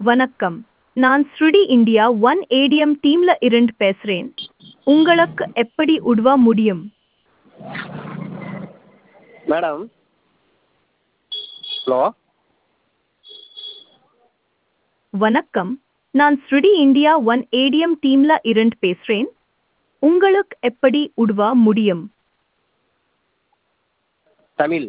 வணக்கம் நான் ஸ்ருடி இந்தியா ஒன் ஏடிஎம் டீம்ல இருந்து பேசுறேன் உங்களுக்கு எப்படி உதவ முடியும் மேடம் ஹலோ வணக்கம் நான் ஸ்ருடி இந்தியா ஒன் ஏடிஎம் டீம்ல இருந்து பேசுறேன் உங்களுக்கு எப்படி உதவ முடியும் தமிழ்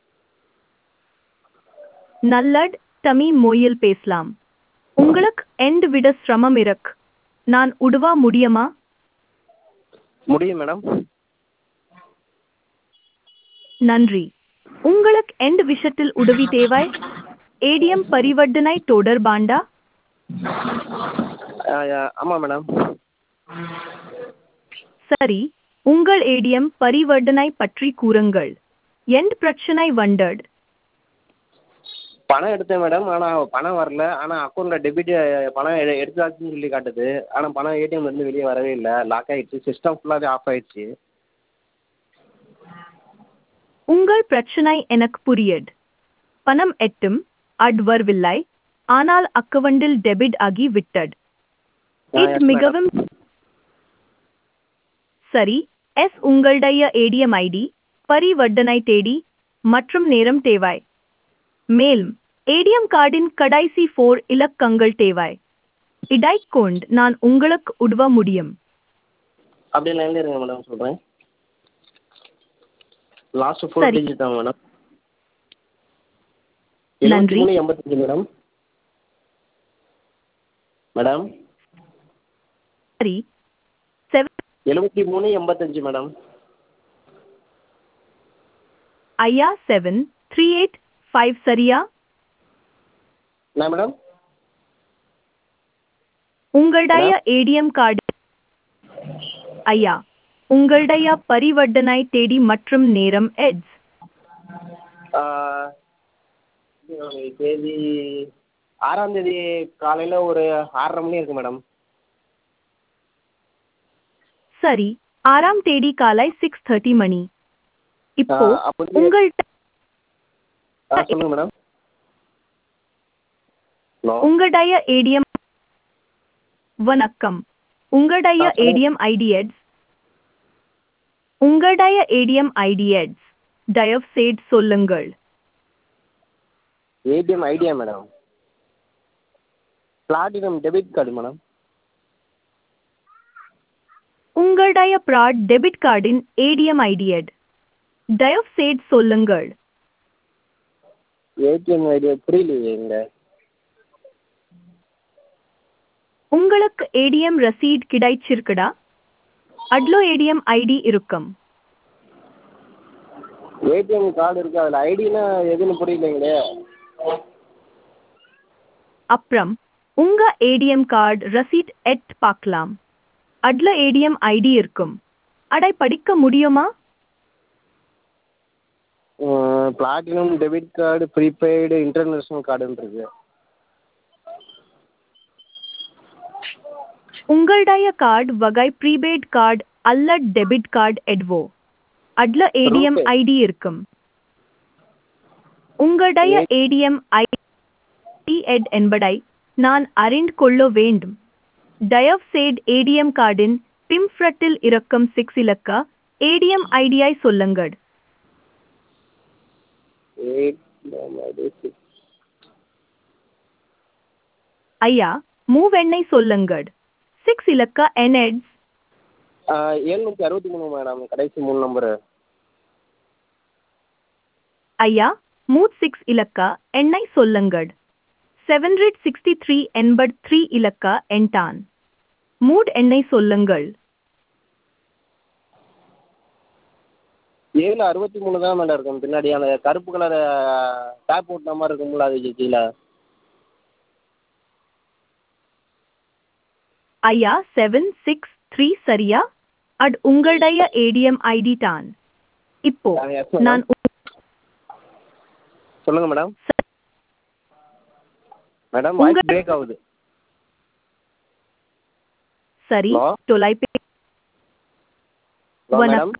நல்லட் தமிழ் மொழியில் பேசலாம் உங்களுக்கு எந்த விட சிரமம் இருக்கு நான் உதவ முடியுமா முடியும் மேடம் நன்றி உங்களுக்கு எந்த விஷயத்தில் உதவி தேவை ஏடிஎம் பரிவர்த்தனை தொடர்பாண்டா ஆமாம் மேடம் சரி உங்கள் ஏடிஎம் பரிவர்த்தனை பற்றி கூறுங்கள் எந்த பிரச்சனை வந்தது பணம் எடுத்தேன் மேடம் ஆனால் பணம் வரல ஆனால் அக்கௌண்ட்டில் டெபிட் பணம் எடு எடுத்தாச்சுன்னு சொல்லி காட்டுது ஆனால் பணம் ஏடிஎம்லேருந்து வெளியே வரவே இல்லை லாக் ஆகிடுச்சு சிஸ்டம் ஃபுல்லாகவே ஆஃப் ஆகிடுச்சு உங்கள் பிரச்சனை எனக்கு புரியுது பணம் எட்டும் அட் வரவில்லை ஆனால் அக்கவுண்டில் டெபிட் ஆகி விட்டது ஆ, இது yes, madam. மிகவும் சரி எஸ் உங்களுடைய ஏடிஎம் ஐடி பரிவர்த்தனை தேதி மற்றும் நேரம் தேவை மேலும் ஏடிஎம் கார்டின் கடைசி ஃபோர் இலக்கங்கள் தேவை இதைக் கொண்டு நான் உங்களுக்கு உதவ முடியும் அப்படியே லைனில் இருங்க மேடம் சொல்கிறேன் லாஸ்ட் ஃபோர் சரி. டிஜிட் தான் மேடம் நன்றி. எழுபத்தி மூணு எண்பத்தஞ்சு மேடம் மேடம் சரி செவன் எழுபத்தி மூணு எண்பத்தஞ்சு மேடம் ஐயா செவன் த்ரீ எயிட் ஃபைவ் சரியா என்ன மேடம் உங்களுடைய ஏடிஎம் கார்டு ஐயா உங்களுடைய பரிவர்த்தனை தேதி மற்றும் நேரம் எட்ஸ் தேதி ஆறாம் தேதி காலையில் ஒரு ஆறரை மணி இருக்கு மேடம் சரி ஆறாம் தேதி காலை சிக்ஸ் தேர்ட்டி மணி இப்போ ஆ, அப்படி- உங்கள்ட்ட ஆ சொல்லுங்கள் மேடம் ஹலோ உங்களுடைய ஏடிஎம் வணக்கம் உங்களுடைய ஆ, சொல்லுங்க. ஏடிஎம் ஐடி எட்ஸ் உங்களுடைய ஏடிஎம் ஐடி எட்ஸ் தயவு செய்து சொல்லுங்கள் ஏடிஎம் ஐடியா madam platinum debit card madam உங்களுடைய ப்ராட் டெபிட் கார்டின் ஏடிஎம் ஐடி எட் தயவு செய்து சொல்லுங்கள் ஏடிஎம் ஐடியா புரியலையே இங்கே உங்களுக்கு ஏடிஎம் ரசீட் கிடைச்சிருக்குடா அட்லோ ஏடிஎம் ஐடி இருக்கும் ஏடிஎம் கார்டு இருக்கு அதில் ஐடினா எதுன்னு புரியலைங்களே அப்புறம் உங்க ஏடிஎம் கார்டு ரசீட் எட் பார்க்கலாம் அதுல ஏடிஎம் ஐடி இருக்கும் அடை படிக்க முடியுமா platinum debit card prepaid international கார்டுன்னு இருக்கு உங்களுடைய கார்டு வகை ப்ரீபெய்ட் கார்டு அல்ல டெபிட் கார்டு எட்வோ அதுல ஏடிஎம் Rupee. ஐடி இருக்கும் உங்களுடைய ஏ- ஏடிஎம் ஐடி எட் என்பதை நான் அறிந்து கொள்ள வேண்டும் தயவு செய்து ஏடிஎம் கார்டின் பிம்ஃப்ரட்டில் இருக்கும் சிக்ஸ் இலக்க ஏடிஎம் ஐடியை சொல்லுங்கள் ஏடிஎம் ஐடி ஐயா மூவ் எண்ணை சொல்லுங்கள் சிக்ஸ் இலக்க என்எட்ஸ் எழுநூற்றி அறுபத்தி மூணு மேடம் கடைசி மூணு நம்பரு ஐயா மூட் சிக்ஸ் இலக்க எண்ணை சொல்லுங்கள் செவன் ஹண்ட்ரட் சிக்ஸ்டி த்ரீ எண்பட் த்ரீ இலக்க என்டான் மூட் எண்ணை சொல்லுங்கள் ஏழு அறுபத்தி மூணு தான் மேடம் இருக்கும் பின்னாடி அந்த கருப்பு கலர் டேப் ஓட்டின மாதிரி இருக்கும்ல அது கீழே ஐயா செவன் சிக்ஸ் த்ரீ சரியா அட் உங்களுடைய ஏடிஎம் ஐடி தான் இப்போ ஆ, yes, madam. நான் உ- சொல்லுங்கள் மேடம் மேடம் வாய்ஸ் உங்க- பிரேக் ஆகுது சரி Hello? தொலைபே ஹலோ மேடம் வணக்கம்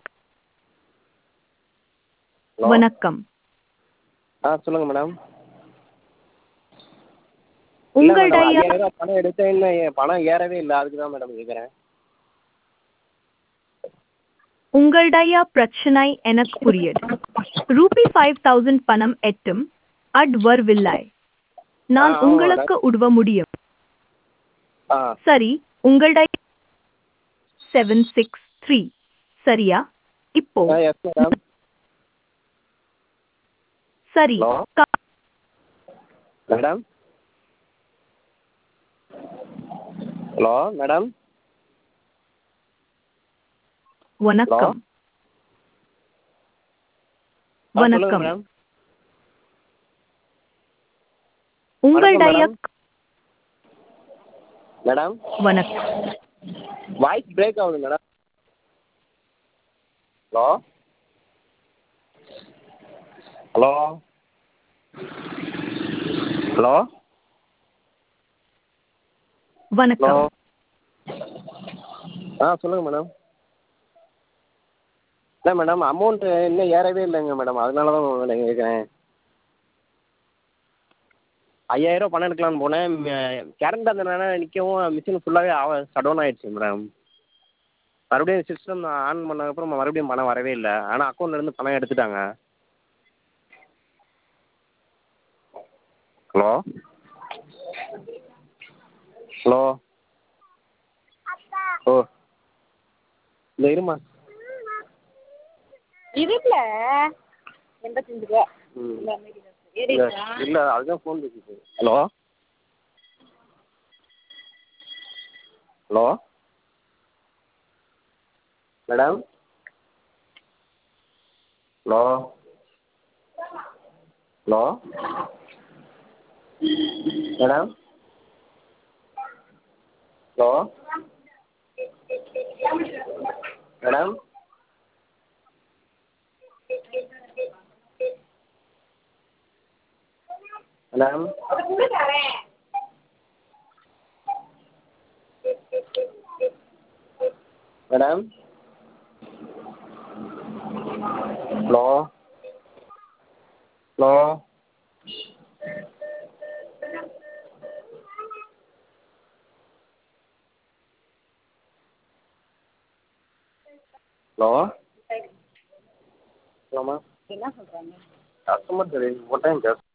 ஹலோ வணக்கம் ஆ சொல்லுங்கள் மேடம் இல்லை மேடம் உங்களுடைய ஐயாயிரம் பணம் எடுத்தேன் இன்னும் பணம் ஏறவே இல்லை அதுக்கு தான் மேடம் கேட்குறேன் உங்களுடைய பிரச்சனை எனக்கு புரியுது ரூபி ஃபைவ் தௌசண்ட் பணம் எட்டும் அட் வரவில்லை நான் ஆ, ஆமா, உங்களுக்கு உதவ முடியும் ஆ சரி உங்களுடைய செவன் சிக்ஸ் த்ரீ சரியா இப்போ ஆ எஸ் மேடம் சரி ஹலோ கா- மேடம் ஹலோ மேடம் வணக்கம் ஆ, சொல்லுங்க வணக்கம் மேடம் உங்களுடைய மேடம் வணக்கம் வாய்ஸ் பிரேக் ஆகுது madam hello hello hello hello வணக்கம் ஆ சொல்லுங்கள் மேடம் இல்லை மேடம் அமௌண்ட்டு இன்னும் ஏறவே இல்லைங்க மேடம் அதனால தான் நான் கேட்குறேன் ஐயாயிரம் பணம் எடுக்கலான்னு போனேன் கரண்ட் வந்ததுனால நிற்கவும் மிஷின் ஃபுல்லாகவே ஆவ ஷட் ஆயிடுச்சு மேடம் மறுபடியும் சிஸ்டம் ஆன் பண்ணதுக்கப்புறம் மறுபடியும் பணம் வரவே இல்லை ஆனால் அக்கௌண்ட்லேருந்து பணம் எடுத்துட்டாங்க ஹலோ ஹலோ ஓ இந்த இருமா இதுல எண்பத்தஞ்சு ரூபா ம் இல்லை ஏறிடுச்சா இல்லை அதுதான் ஃபோன் பேசிட்டு hello hello madam hello hello madam hello madam madam madam hello hello hello ஹலோம்மா என்ன சொல்றாங்க கஸ்டமர் சர்வீஸ் ஒரு டைம் பேச